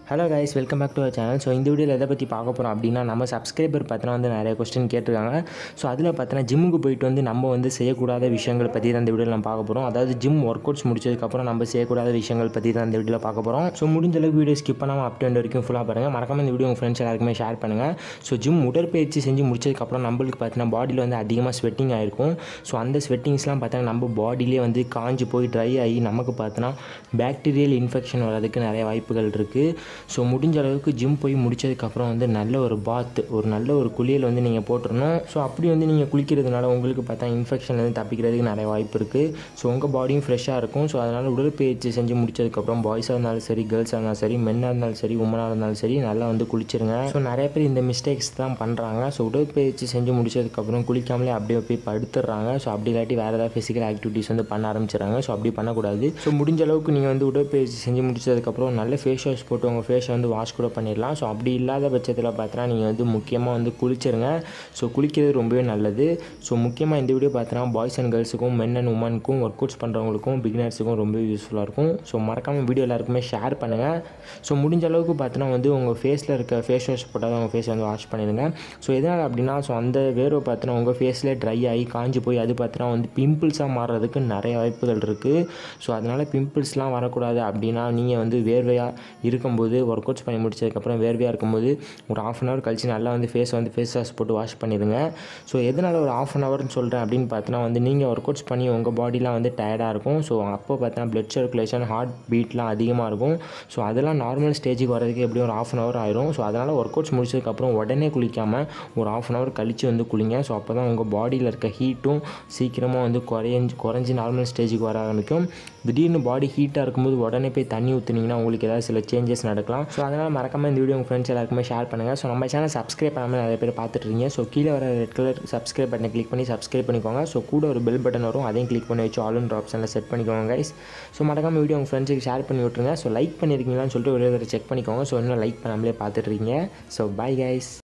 hello guys welcome back to our channel so இந்த வீடியோவில் எதை பற்றி பார்க்க போகிறோம் அப்படின்னா நம்ம சப்ஸ்கிரைபர் பார்த்தோன்னா வந்து நிறைய கொஸ்டின் கேட்டிருக்காங்க ஸோ அதில் பார்த்தோன்னா ஜிம்முக்கு போயிட்டு வந்து நம்ம வந்து செய்யக்கூடாத விஷயங்கள் பற்றி தான் இந்த வீடியோவில் நம்ம பார்க்க போகிறோம் அதாவது ஜிம் ஒர்க் அவுட்ஸ் முடிச்சதுக்கப்புறம் நம்ம செய்யக்கூடாத விஷயங்கள் பற்றி தான் இந்த வீடியோவில் பார்க்க போகிறோம் ஸோ முடிஞ்ச அளவுக்கு வீடியோ ஸ்கிப் பண்ணாமல் அப் டு end வரைக்கும் ஃபுல்லாக பாருங்கள் மறக்காம இந்த வீடியோ உங்கள் ஃப்ரெண்ட்ஸ் எல்லாருக்குமே ஷேர் பண்ணுங்கள் ஸோ ஜிம் உடற்பயிற்சி செஞ்சு முடிச்சதுக்கப்புறம் நம்மளுக்கு பார்த்தீங்கன்னா பாடியில் வந்து அதிகமாக ஸ்வெட்டிங் ஆகிருக்கும் ஸோ அந்த ஸ்வெட்டிங்ஸ்லாம் பார்த்தீங்கன்னா நம்ம பாடியிலே வந்து காஞ்சு போய் ட்ரை ஆகி நமக்கு பார்த்தோன்னா பாக்டீரியல் இன்ஃபெக்ஷன் வர்றதுக்கு நிறைய வாய்ப்புகள் இருக்குது ஸோ முடிஞ்ச அளவுக்கு ஜிம் போய் முடிச்சதுக்கப்புறம் வந்து நல்ல ஒரு பாத் ஒரு நல்ல ஒரு குளியல் வந்து நீங்கள் போட்டுறணும் ஸோ அப்படி வந்து நீங்கள் குளிக்கிறதுனால உங்களுக்கு பார்த்தா இன்ஃபெக்ஷன்லேருந்து தப்பிக்கிறதுக்கு நிறைய வாய்ப்பு இருக்குது ஸோ உங்கள் பாடியும் ஃப்ரெஷ்ஷாக இருக்கும் ஸோ அதனால் உடற்பயிற்சி செஞ்சு முடிச்சதுக்கப்புறம் பாய்ஸாக இருந்தாலும் சரி கேர்ள்ஸாக இருந்தாலும் சரி மென்னாக இருந்தாலும் சரி உமனாக இருந்தாலும் சரி நல்லா வந்து குளிச்சிருங்க ஸோ நிறைய பேர் இந்த மிஸ்டேக்ஸ் தான் பண்ணுறாங்க ஸோ உடற்பயிற்சி செஞ்சு முடிச்சதுக்கப்புறம் குளிக்காமலே அப்படியே போய் படுத்துடுறாங்க ஸோ அப்படி இல்லாட்டி வேறு ஏதாவது ஃபிசிக்கல் ஆக்டிவிட்டீஸ் வந்து பண்ண ஆரம்பிச்சிடுறாங்க ஸோ அப்படி பண்ணக்கூடாது ஸோ முடிஞ்ச அளவுக்கு நீங்கள் வந்து உடற்பயிற்சி செஞ்சு முடிச்சதுக்கப்புறம் நல்ல ஃபேஸ் வாஷ் போட்டு உங்கள் ஃபேஸை வந்து வாஷ் கூட பண்ணிடலாம் ஸோ அப்படி இல்லாத பட்சத்தில் பார்த்தோன்னா நீங்கள் வந்து முக்கியமாக வந்து குளிச்சிருங்க ஸோ குளிக்கிறது ரொம்பவே நல்லது ஸோ முக்கியமாக இந்த வீடியோ பார்த்தோன்னா பாய்ஸ் அண்ட் கேர்ள்ஸுக்கும் மென் அண்ட் உமனுக்கும் ஒர்க் அவுட்ஸ் பண்ணுறவங்களுக்கும் பிகினர்ஸுக்கும் ரொம்ப யூஸ்ஃபுல்லாக இருக்கும் ஸோ மறக்காமல் வீடியோ எல்லாருக்குமே ஷேர் பண்ணுங்கள் ஸோ முடிஞ்ச அளவுக்கு பார்த்தோன்னா வந்து உங்கள் ஃபேஸில் இருக்க ஃபேஸ் வாஷ் போட்டால் உங்கள் ஃபேஸ் வந்து வாஷ் பண்ணிடுங்க ஸோ எதனால் அப்படின்னா ஸோ அந்த வேர்வை பார்த்தோன்னா உங்கள் ஃபேஸில் ட்ரை ஆகி காஞ்சி போய் அது பார்த்தோன்னா வந்து பிம்பிள்ஸாக மாறுறதுக்கு நிறைய வாய்ப்புகள் இருக்குது ஸோ அதனால் பிம்பிள்ஸ்லாம் வரக்கூடாது அப்படின்னா நீங்கள் வந்து வேர்வையாக இருக்கும்போது ஒர்க் அவுட்ஸ் பண்ணி முடிச்சதுக்கப்புறம் வேர்வையாக இருக்கும்போது ஒரு ஆஃப் அன் ஹவர் கழிச்சு நல்லா வந்து ஃபேஸ் வந்து ஃபேஸ் வாஷ் போட்டு வாஷ் பண்ணிடுங்க ஸோ எதனால் ஒரு ஆஃப் அன் ஹவர்னு சொல்கிறேன் அப்படின்னு பார்த்தோன்னா வந்து நீங்கள் ஒர்க் அவுட்ஸ் பண்ணி உங்கள் பாடிலாம் வந்து டயர்டாக இருக்கும் ஸோ அப்போ பார்த்தோன்னா பிளட் சர்க்குலேஷன் ஹார்ட் பீட்லாம் அதிகமாக இருக்கும் ஸோ அதெல்லாம் நார்மல் ஸ்டேஜுக்கு வரதுக்கு எப்படியும் ஒரு ஆஃப் அன் ஹவர் ஆயிரும் ஸோ அதனால் ஒர்க் அவுட்ஸ் முடிச்சதுக்கப்புறம் உடனே குளிக்காமல் ஒரு ஆஃப் அன் ஹவர் கழித்து வந்து குளிங்க ஸோ அப்போ தான் உங்கள் பாடியில் இருக்க ஹீட்டும் சீக்கிரமாக வந்து குறைஞ்சி குறைஞ்சி நார்மல் ஸ்டேஜுக்கு வர ஆரம்பிக்கும் திடீர்னு பாடி ஹீட்டாக இருக்கும்போது உடனே போய் தண்ணி ஊற்றுனீங்கன்னா உங்களுக்கு ஏதாவது சில சேஞ்சஸ் நடக்கலாம் ஸோ அதனால் மறக்காமல் இந்த வீடியோ உங்கள் ஃப்ரெண்ட்ஸ் எல்லாருக்குமே ஷேர் பண்ணுங்கள் ஸோ நம்ம சேனல் சப்ஸ்கிரைப் பண்ணாமல் நிறைய பேர் பார்த்துட்டு இருக்கீங்க ஸோ கீழே வர ரெட் கலர் சப்ஸ்கிரைப் பட்டனை கிளிக் பண்ணி சப்ஸ்கிரைப் பண்ணிக்கோங்க ஸோ கூட ஒரு பெல் பட்டன் வரும் அதையும் கிளிக் பண்ணி வச்சு ஆல் அண்ட் ஆப்ஷனில் செட் பண்ணிக்கோங்க கைஸ் ஸோ மறக்காமல் வீடியோ உங்கள் ஃப்ரெண்ட்ஸுக்கு ஷேர் பண்ணி விட்ருங்க ஸோ லைக் பண்ணியிருக்கீங்களான்னு சொல்லிட்டு ஒரு தடவை செக் பண்ணிக்கோங்க ஸோ இன்னும் லைக் பண்ணாமலே பார்த்துட்டு இருக்கீங்க ஸோ பை கைஸ்